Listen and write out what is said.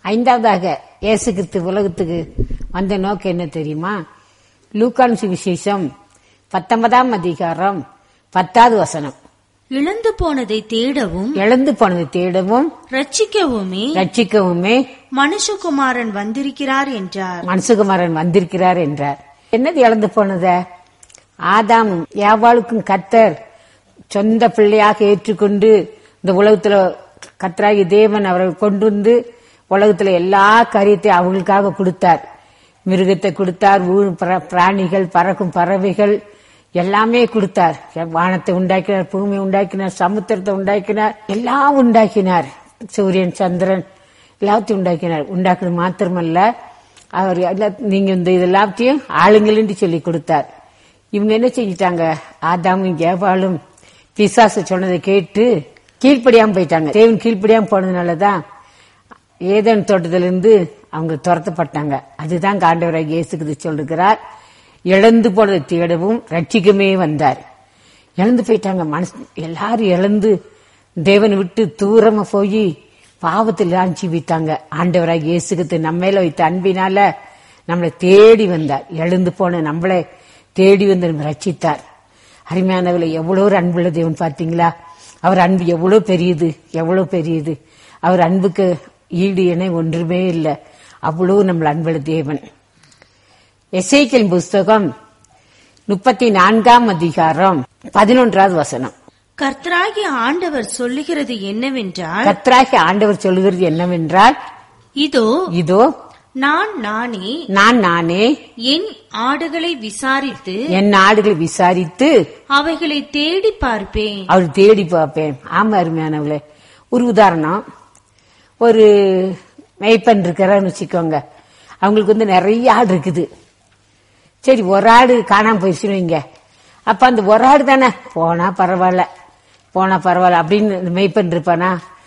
ஐந்தாவதாக இயேசு கிறிஸ்து உலகத்துக்கு வந்த நோக்கம் என்ன தெரியுமா லூக்கான் சுவிசேஷம் பத்தொன்பதாம் அதிகாரம் பத்தாவது வசனம் இழந்து போனதை தேடவும் இழந்து போனதை தேடவும் ரட்சிக்கவுமே ரட்சிக்கவுமே மனுஷகுமாரன் வந்திருக்கிறார் என்றார் மனசுகுமாரன் வந்திருக்கிறார் என்றார் என்னது இழந்து போனத ஆதாமும் யாவாளுக்கும் கத்தர் சொந்த பிள்ளையாக ஏற்றுக்கொண்டு இந்த உலகத்துல கத்தராகி தேவன் அவரை கொண்டு வந்து உலகத்துல எல்லா காரியத்தையும் அவங்களுக்காக கொடுத்தார் மிருகத்தை கொடுத்தார் ஊர் பிர- பிராணிகள் பறக்கும் பறவைகள் எல்லாமே கொடுத்தார் வானத்தை உண்டாக்கினார் பூமியை உண்டாக்கினார் சமுத்திரத்தை உண்டாக்கினார் எல்லாம் உண்டாக்கினார் சூரியன் சந்திரன் எல்லாத்தையும் உண்டாக்கினார் உண்டாக்குறது மாத்திரமல்ல அவர் எல்லா- நீங்க இந்த இது எல்லாத்தையும் ஆளுங்கள்னு சொல்லி கொடுத்தார் இவங்க என்ன செஞ்சிட்டாங்க ஆதாமும் ஏவாளும் பிசாசு சொன்னதை கேட்டு கீழ்ப்படியாம போயிட்டாங்க தேவன் கீழ்ப்படியாம போனதுனாலதான் ஏதேன் தோட்டத்திலிருந்து அவங்க துரத்தப்பட்டாங்க அதுதான் காண்டவராக இயேசுக்கு சொல்லுகிறார் இழந்து போனதை தேடவும் ரட்சிக்கமே வந்தார் இழந்து போயிட்டாங்க மனசு எல்லாரும் இழந்து தேவனை விட்டு தூரமா போய் பாவத்தில் ஆஞ்சி விட்டாங்க ஆண்டவராக இயேசுக்கு நம்ம மேல வைத்த அன்பினால நம்மளை தேடி வந்தார் எழுந்து போன நம்மளை தேடி வந்து நம்மை ரட்சித்தார் அருமையானவர்களை எவ்வளவு ஒரு அன்புள்ள தேவன் பார்த்தீங்களா அவர் அன்பு எவ்வளவு பெரியது எவ்வளவு பெரியது அவர் அன்புக்கு ஈடு இணை ஒன்றுமே இல்லை அவ்வளவு நம்மள அன்புள்ள தேவன் எசேக்கியல் புஸ்தகம் முப்பத்தி நான்காம் அதிகாரம் பதினொன்றாவது வசனம் கர்த்தராகிய ஆண்டவர் சொல்லுகிறது என்னவென்றால் கத்ராகி ஆண்டவர் சொல்லுகிறது என்னவென்றால் இதோ இதோ நான் நானே நான் நானே என் ஆடுகளை விசாரித்து என் நாடுகளை விசாரித்து அவைகளை தேடி பார்ப்பேன் அவர் தேடி பார்ப்பேன் ஆமா அருமையானவங்களே ஒரு உதாரணம் ஒரு மெய்ப்பன் இருக்கிறான்னு வச்சுக்கோங்க அவங்களுக்கு வந்து நிறைய ஆடு இருக்குது சரி ஒரு ஆடு காணாம போயிடுச்சுன்னு வைங்க அப்ப அந்த ஒரு ஆடு தானே போனா பரவாயில்ல போனா பரவாயில்ல அப்படின்னு இந்த மெய்ப்பன் இருப்பானா